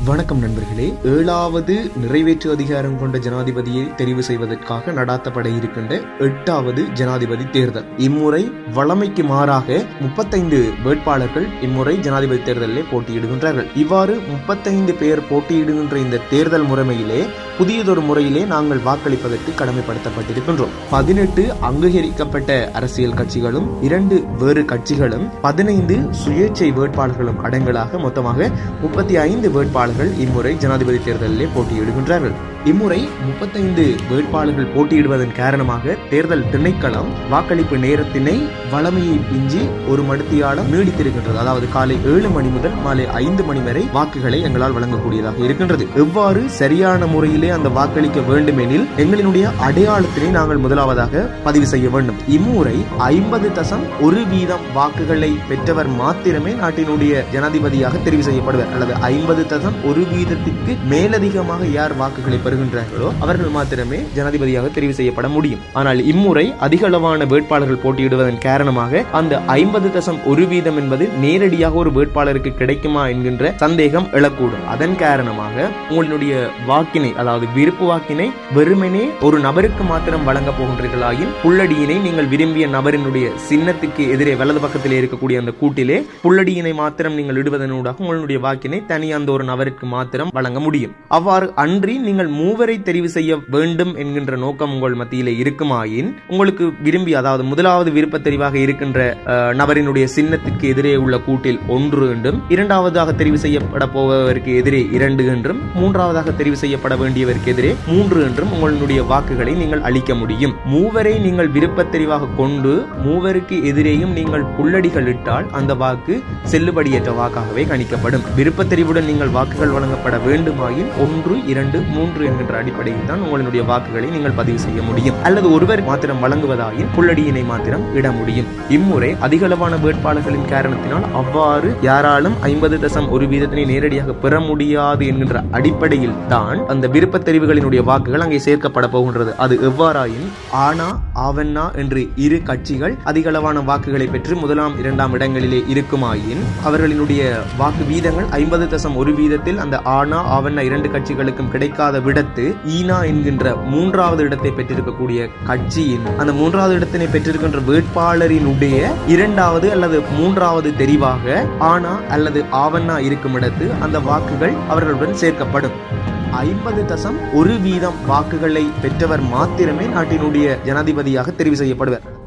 வணக்கம் நண்பர்களே ஏழாவது நிறைவேற்று அதிகாரம் கொண்ட ஜனாதிபதியை தெரிவு செய்வதற்காக நடாத்தப்பட இருக்கின்ற எட்டாவது ஜனாதிபதி தேர்தல் இம்முறை வழமைக்கு மாறாக முப்பத்தைந்து வேட்பாளர்கள் இம்முறை ஜனாதிபதி தேர்தலிலே போட்டியிடுகின்றார்கள் இவ்வாறு முப்பத்தைந்து பேர் போட்டியிடுகின்ற இந்த தேர்தல் முறைமையிலே புதியதொரு முறையிலே நாங்கள் வாக்களிப்பதற்கு கடமைப்படுத்தப்பட்டிருக்கின்றோம் பதினெட்டு அங்கீகரிக்கப்பட்ட அரசியல் கட்சிகளும் இரண்டு வேறு கட்சிகளும் பதினைந்து சுயேட்சை வேட்பாளர்களும் அடங்கலாக மொத்தமாக முப்பத்தி ஐந்து வேட்பாளர்கள் இம்முறை ஜனாதிபதி தேர்தலிலே போட்டியிடுகின்றார்கள் இம்முறை முப்பத்தைந்து வேட்பாளர்கள் போட்டியிடுவதன் காரணமாக தேர்தல் திணைக்களம் வாக்களிப்பு நேரத்தினை வளமையை பிஞ்சி ஒரு மடுத்தியாலம் நீடித்திருக்கின்றது அதாவது காலை ஏழு மணி முதல் மாலை ஐந்து மணி வரை வாக்குகளை எங்களால் வழங்கக்கூடியதாக இருக்கின்றது எவ்வாறு சரியான முறையிலே அந்த வாக்களிக்க வேண்டுமெனில் எங்களினுடைய அடையாளத்தினை நாங்கள் முதலாவதாக பதிவு செய்ய வேண்டும் இம்முறை ஐம்பது தசம் ஒரு வீதம் வாக்குகளை பெற்றவர் மாத்திரமே நாட்டினுடைய ஜனாதிபதியாக தெரிவு செய்யப்படுவர் அல்லது ஐம்பது தசம் ஒரு வீதத்திற்கு மேலதிகமாக யார் வாக்குகளை பெறுகின்றார்களோ அவர்கள் மாத்திரமே ஜனாதிபதியாக தெரிவு செய்யப்பட முடியும் ஆனால் இம்முறை அதிக அளவான வேட்பாளர்கள் போட்டியிடுவதன் காரணமாக அந்த ஐம்பது தசம் ஒரு வீதம் என்பது நேரடியாக ஒரு வேட்பாளருக்கு கிடைக்குமா என்கின்ற சந்தேகம் எழக்கூடும் அதன் காரணமாக உங்களுடைய வாக்கினை அதாவது விருப்பு வாக்கினை வெறுமனே ஒரு நபருக்கு மாத்திரம் வழங்க போகின்றீர்களாயின் புள்ளடியினை நீங்கள் விரும்பிய நபரினுடைய சின்னத்துக்கு எதிரே வலது பக்கத்திலே இருக்கக்கூடிய அந்த கூட்டிலே புள்ளடியினை மாத்திரம் நீங்கள் இடுவதனூடாக உங்களுடைய வாக்கினை தனி அந்த ஒரு நபருக்கு மாத்திரம் வழங்க முடியும் அவ்வாறு அன்றி நீங்கள் மூவரை தெரிவு செய்ய வேண்டும் என்கின்ற நோக்கம் உங்கள் மத்தியிலே இருக்குமாயின் உங்களுக்கு விரும்பி அதாவது முதலாவது விருப்ப தெரிவாக இருக்கின்ற அஹ், நபரினுடைய சின்னத்துக்கு எதிரே உள்ள கூட்டில் ஒன்று என்றும் இரண்டாவதாக தெரிவு செய்யப்பட போவதற்கு எதிரே இரண்டு என்றும் மூன்றாவதாக தெரிவு செய்யப்பட வேண்டியவருக்கு எதிரே மூன்று என்றும் உங்களுடைய வாக்குகளை நீங்கள் அளிக்க முடியும் மூவரை நீங்கள் விருப்ப தெரிவாக கொண்டு மூவருக்கு எதிரேயும் நீங்கள் புள்ளடிகள் இட்டால் அந்த வாக்கு செல்லுபடியற்ற வாக்காகவே கணிக்கப்படும் விருப்ப தெரிவுடன் நீங்கள் வாக்குகள் வழங்கப்பட வேண்டுமாயின் ஒன்று இரண்டு மூன்று என்கின்ற அடிப்படையில் தான் உங்களுடைய வாக்குகளை நீங்கள் பதிவு செய்ய முடியும் அல்லது ஒருவர் மாத்திரம் வழங்குவதாயின் புள்ளடியினை மாத்திரம் இட முடியும் இம்முறை அதிகளவான வேட்பாளர்களின் காரணத்தினால் அவ்வாறு யாராலும் ஐம்பது தசம் ஒரு வீதத்தினை நேரடியாக பெற முடியாது என்கின்ற அடிப்படையில் தான் அந்த விருப்ப தெரிவுகளினுடைய வாக்குகள் அங்கே சேர்க்கப்பட போகின்றது அது எவ்வாறாயின் ஆனா ஆவண்ணா என்று இரு கட்சிகள் அதிகளவான வாக்குகளை பெற்று முதலாம் இரண்டாம் இடங்களிலே இருக்குமாயின் அவர்களினுடைய வாக்கு வீதங்கள் ஐம்பது தசம் ஒரு வீதத்தில் அந்த ஆனா ஆவண்ணா இரண்டு கட்சிகளுக்கும் கிடைக்காத விடத்து ஈனா என்கின்ற மூன்றாவது இடத்தை பெற்றிருக்கக்கூடிய கட்சியின் அந்த மூன்றாவது இடத்தினை பெற்றிருக்கின்ற வேட்பாளரினுடைய இரண்டாவது அல்லது மூன்றாவது தெரிவாக ஆனா அல்லது ஆவண்ணா இருக்கும் இடத்து அந்த வாக்குகள் அவர்களுடன் சேர்க்கப்படும் ஐம்பது தசம் ஒரு வீதம் வாக்குகளை பெற்றவர் மாத்திரமே நாட்டினுடைய ஜனாதிபதியாக தெரிவு செய்யப்படுவர்